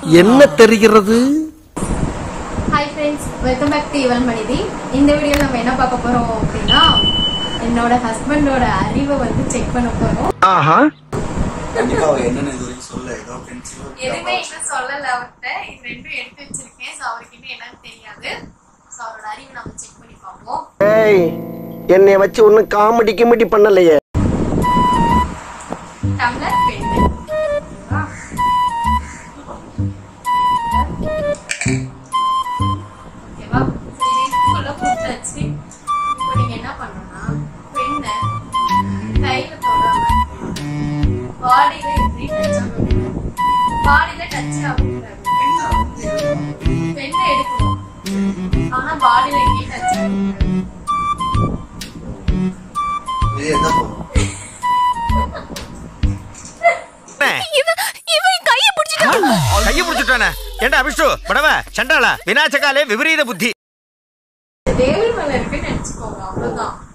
என்ன தெரிகிறது hi friends welcome back to இவன் மனிதி இந்த வீடியோவில் நம்ம என்ன பார்க்க போறோம் அப்படின்னா என்னோட ஹஸ்பண்டோட அறிவை வந்து செக் பண்ண போறோம் ஆஹா கண்டிப்பா அவ என்னன்னு இது வரைக்கும் சொல்ல ஏதோ பென்சில் எதுவுமே இன்னும் சொல்லல அவர்கிட்ட இது ரெண்டும் எடுத்து வச்சிருக்கேன் ஸோ அவருக்கு இன்னும் என்னன்னு தெரியாது ஸோ அவரோட அறிவை நம்ம செக் பண்ணி பார்ப்போம் ஏய் என்னை வச்சு ஒன்னும் காமெடி கிமெடி பண்ணலையே டம்ளர் பெண்ணு ஓகேவா சரி இதுக்குள்ள கொடுத்தாச்சு இப்போ நீங்க என்ன பண்ணணும்னா பெண்ணை கையில தொடாம பாடியில எப்படி டச் ஆகக்கூடாது பாடியில டச் ஆகக்கூடாது பெண்ணை எடுக்கணும் ஆனா பாடியில எங்கேயும் டச் ஆகக்கூடாது இது என்ன போகும் கைய புடிச்சுட்டானே ஏண்டா அபிஷ்டு படவ சண்டாளா வினாச்சகாலே விபரீத புத்தி டேபிள் மேல இருக்குன்னு நினைச்சுக்கோங்க அவ்வளவுதான்